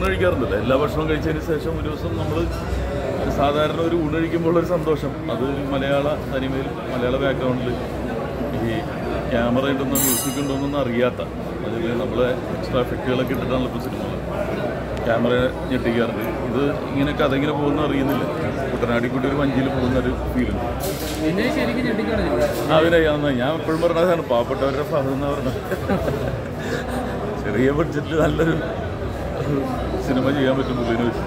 കഴിക്കാറുണ്ടല്ലോ എല്ലാ ഭക്ഷണവും കഴിച്ചതിന് ശേഷം ഒരു ദിവസം നമ്മൾ സാധാരണ ഒരു ഊണ് കഴിക്കുമ്പോൾ ഒരു സന്തോഷം അത് ഒരു മലയാള തനിമയിൽ മലയാള ബാക്ക്ഗ്രൗണ്ടിൽ ഈ ക്യാമറ ഉണ്ടെന്നോ മ്യൂസിക് ഉണ്ടോന്നൊന്നും അറിയാത്ത അതിൽ നമ്മളെ എക്സ്ട്രാ എഫക്റ്റുകളൊക്കെ ഇട്ടിട്ടാണ് ഇപ്പോൾ സിനിമകൾ ക്യാമറ ഞെട്ടിക്കാറുണ്ട് ഇത് ഇങ്ങനെ കഥ ഇങ്ങനെ പോകുന്ന അറിയുന്നില്ല കുട്ടനാടി കൂടി ഒരു വഞ്ചിയിൽ പോകുന്ന ഒരു ഫീലുണ്ട് പിന്നെ ശരിക്കും ഞെട്ടിക്കാണ് ചെയ്തത് അവരെ ഞാൻ എപ്പോഴും പറഞ്ഞതാണ് പാവപ്പെട്ടവരുടെ ഭാഗം എന്ന് പറഞ്ഞത് ചെറിയ ബഡ്ജറ്റിൽ നല്ലൊരു ഒരു സിനിമ ചെയ്യാൻ പറ്റും പുള്ളിനെ വെച്ച്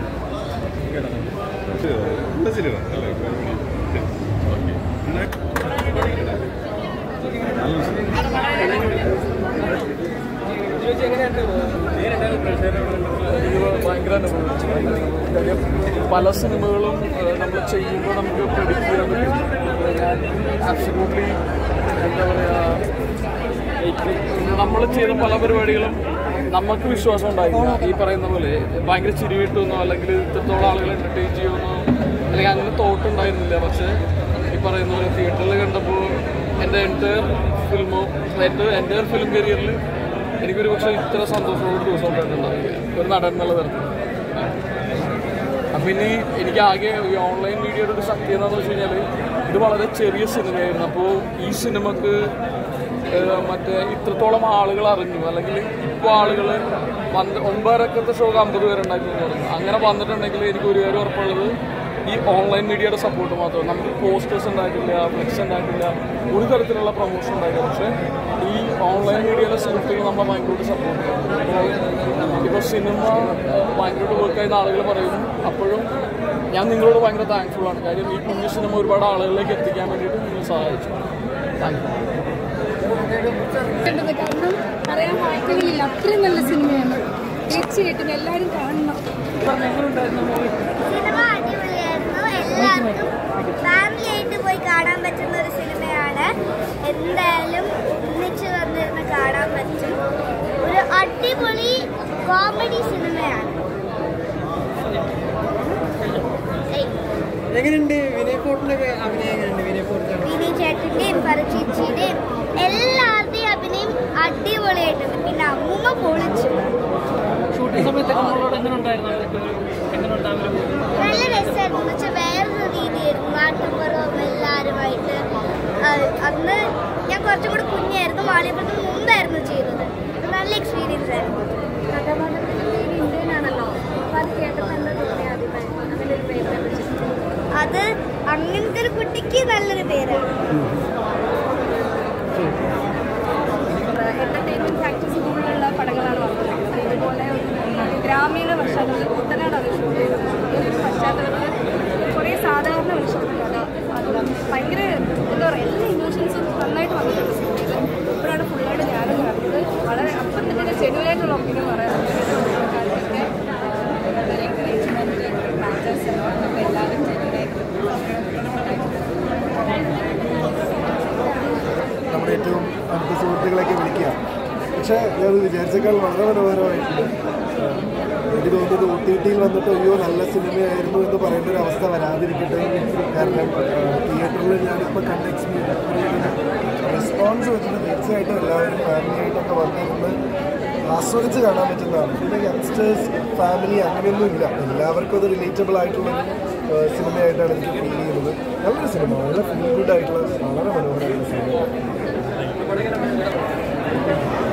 നല്ല സിനിമ നല്ല ഓക്കെ ഭയങ്കര അനുഭവം കാര്യം പല സിനിമകളും നമ്മൾ ചെയ്യുമ്പോൾ നമുക്ക് പ്രിഡിക്റ്റ് ചെയ്യാൻ പറ്റും ഞാൻ അബ്സല്യൂട്ട്ലി എന്താ പറയുക നമ്മൾ ചെയ്ത പല പരിപാടികളും നമുക്ക് വിശ്വാസം ഉണ്ടായില്ല ഈ പറയുന്ന പോലെ ഭയങ്കര ചിരി കിട്ടുമെന്നോ അല്ലെങ്കിൽ ഇത്രത്തോളം ആളുകൾ എൻ്റർടൈൻ ചെയ്യുമെന്നോ അല്ലെങ്കിൽ അങ്ങനെ തോട്ട് ഉണ്ടായിരുന്നില്ല പക്ഷേ ഈ പറയുന്ന പോലെ തിയേറ്ററിൽ കണ്ടപ്പോൾ എൻ്റെ എൻ്റയർ ഫിലിമോ എൻ്റെ എൻ്റയർ ഫിലിം കരിയറിൽ എനിക്കൊരു പക്ഷേ ഇത്ര സന്തോഷമുള്ള ഒരു ദിവസം ഉണ്ടായിട്ടുണ്ടാവില്ല ഒരു നടൻ എന്നുള്ള തരത്തിൽ അപ്പം ഇനി എനിക്ക് ആകെ ഈ ഓൺലൈൻ മീഡിയയുടെ ഒരു ശക്തി എന്താണെന്ന് വെച്ച് കഴിഞ്ഞാൽ ഇത് വളരെ ചെറിയ സിനിമയായിരുന്നു അപ്പോൾ ഈ സിനിമക്ക് ഏഹ്, മറ്റേ ഇത്രത്തോളം ആളുകൾ അറിഞ്ഞു അല്ലെങ്കിൽ ഇപ്പോൾ ആളുകൾ പന്ത് ഒമ്പതരക്കത്തെ ഷോക്ക് അമ്പത് പേരുണ്ടാക്കി എന്ന് പറഞ്ഞു അങ്ങനെ വന്നിട്ടുണ്ടെങ്കിൽ എനിക്ക് ഒരു കാര്യം ഉറപ്പുള്ളത് ഈ ഓൺലൈൻ മീഡിയയുടെ സപ്പോർട്ട് മാത്രം നമുക്ക് പോസ്റ്റേഴ്സ് ഉണ്ടായിട്ടില്ല ഫ്ലെക്സ് ഉണ്ടായിട്ടില്ല ഒരു തരത്തിലുള്ള പ്രൊമോഷൻ ഉണ്ടായില്ല പക്ഷേ ഈ ഓൺലൈൻ മീഡിയയുടെ സുഹൃത്തുക്കൾ നമ്മളെ ഭയങ്കരമായിട്ട് സപ്പോർട്ട് ചെയ്യും ഇപ്പോൾ സിനിമ ഏഹ്, ഭയങ്കരമായിട്ട് വർക്ക് ചെയ്യുന്ന ആളുകൾ പറയുന്നു അപ്പോഴും ഞാൻ നിങ്ങളോട് ഭയങ്കര താങ്ക്ഫുൾ ആണ് കാര്യം ഈ കുഞ്ഞു സിനിമ ഒരുപാട് ആളുകളിലേക്ക് എത്തിക്കാൻ വേണ്ടിയിട്ട് നിങ്ങൾ സഹായിച്ചു താങ്ക് യു കണ്ടത് കാരണം പറയാൻ വാക്കുകളില്ല അത്രയും നല്ല സിനിമയാണ് തീർച്ചയായിട്ടും എല്ലാവരും കാണണം സിനിമ അടിപൊളിയായിരുന്നു എല്ലാവർക്കും ഫാമിലി ആയിട്ട് പോയി കാണാൻ പറ്റുന്ന ഒരു സിനിമയാണ് എന്തായാലും ഒന്നിച്ച് വന്നിരുന്ന് കാണാൻ പറ്റും ഒരു അടിപൊളി കോമഡി സിനിമയാണ് ഏയ്, എങ്ങനെയുണ്ട് വിനയ് ഫോർട്ടിന്റെ അഭിനയം എങ്ങനെയുണ്ട് വിനയ് ഫോർട്ടിന്റെ വിനയ് ചേട്ടന്റെയും പരചേച്ചിയുടെയും എല്ലാവരുടെയും അഭിനയം അടിപൊളിയായിട്ടുണ്ട് പിന്നെ അമ്മൂമ്മ പൊളിച്ചു ഷൂട്ടിംഗ് സമയത്തൊക്കെ നമ്മളോട് എങ്ങനെ ഉണ്ടായിരുന്നു എങ്ങനെ ഉണ്ടാവും നല്ല രസമായിരുന്നു എന്ന് വെച്ചാൽ വേറൊരു രീതിയായിരുന്നു നാട്ടുപുറവും എല്ലാവരുമായിട്ട് അത് അന്ന് ഞാൻ കുറച്ചും കൂടി കുഞ്ഞായിരുന്നു മാളിയപ്പുറത്തിന് മുമ്പായിരുന്നു ചെയ്തത് നല്ല എക്സ്പീരിയൻസ് ആയിരുന്നു കഥാപാത്രത്തിൻ്റെ പേര് ഇന്ത്യൻ ആണല്ലോ അപ്പോൾ അത് കേട്ടപ്പോൾ എന്താ തോന്നിയ ആദ്യമായി അങ്ങനെ ഒരു പേര് അത് അങ്ങനത്തെ ഒരു കുട്ടിക്ക് നല്ലൊരു പേരാണ് എന്റർടൈൻമെന്റ് ഫാക്ടറി പോലുള്ള പടങ്ങളാണ് വന്നിരിക്കുന്നത് ഇതുപോലെ ഒരു ഗ്രാമീണ പശ്ചാത്തലത്തിൽ കുട്ടനാടാണ് ഷൂട്ട് ചെയ്തത് ഈ ഒരു പശ്ചാത്തലത്തിൽ കുറേ സാധാരണ മനുഷ്യരുടെ കഥ അത് ഭയങ്കര എന്താ പറയുക എല്ലാ ഇമോഷൻസും നന്നായിട്ട് വന്നിട്ടുണ്ട് സിനിമയിൽ ഇപ്പോഴാണ് ഫുള്ളായിട്ട് ഞാനും കാണുന്നത് വളരെ അപ്പം തന്നെ ജെനുവനായിട്ടുള്ള ഒപ്പീനിയൻ പറയാം വെരി എൻകറേജ്മെൻറ്റ് മാറ്റേഴ്സ് അപ്പോൾ എല്ലാവരും ജെനുവനായിട്ട് നമ്മുടെ ഏറ്റവും അടുത്ത സുഹൃത്തുക്കളെയൊക്കെ വിളിക്കുക പക്ഷേ ഞാൻ വിചാരിച്ചേക്കാൾ വളരെ മനോഹരമായിട്ടുണ്ട് ആഹ് എനിക്ക് തോന്നുന്നത് ഒ ടി ടിയിൽ വന്നിട്ട് അയ്യോ നല്ല സിനിമയായിരുന്നു എന്ന് പറയേണ്ട ഒരു അവസ്ഥ വരാതിരിക്കട്ടെ കാരണം തിയേറ്ററിൽ ഞാനിപ്പോൾ കണ്ട എക്സ്പീരിയൻസ് റെസ്പോൺസ് വെച്ചിട്ട് തീർച്ചയായിട്ടും എല്ലാവരും ഫാമിലിയായിട്ടൊക്കെ വന്നിരുന്ന് ആസ്വദിച്ച് കാണാൻ പറ്റുന്നതാണ് പിന്നെ യങ്സ്റ്റേഴ്സ് ഫാമിലി അങ്ങനെയൊന്നും ഇല്ല എല്ലാവർക്കും അത് റിലേറ്റബിൾ ആയിട്ടുള്ള ഒരു സിനിമയായിട്ടാണ് എനിക്ക് ഫീൽ ചെയ്യുന്നത് നല്ലൊരു സിനിമ വളരെ ഫീൽ ഗുഡ് ആയിട്ടുള്ള വളരെ മനോഹരമായിട്ടുള്ള സിനിമ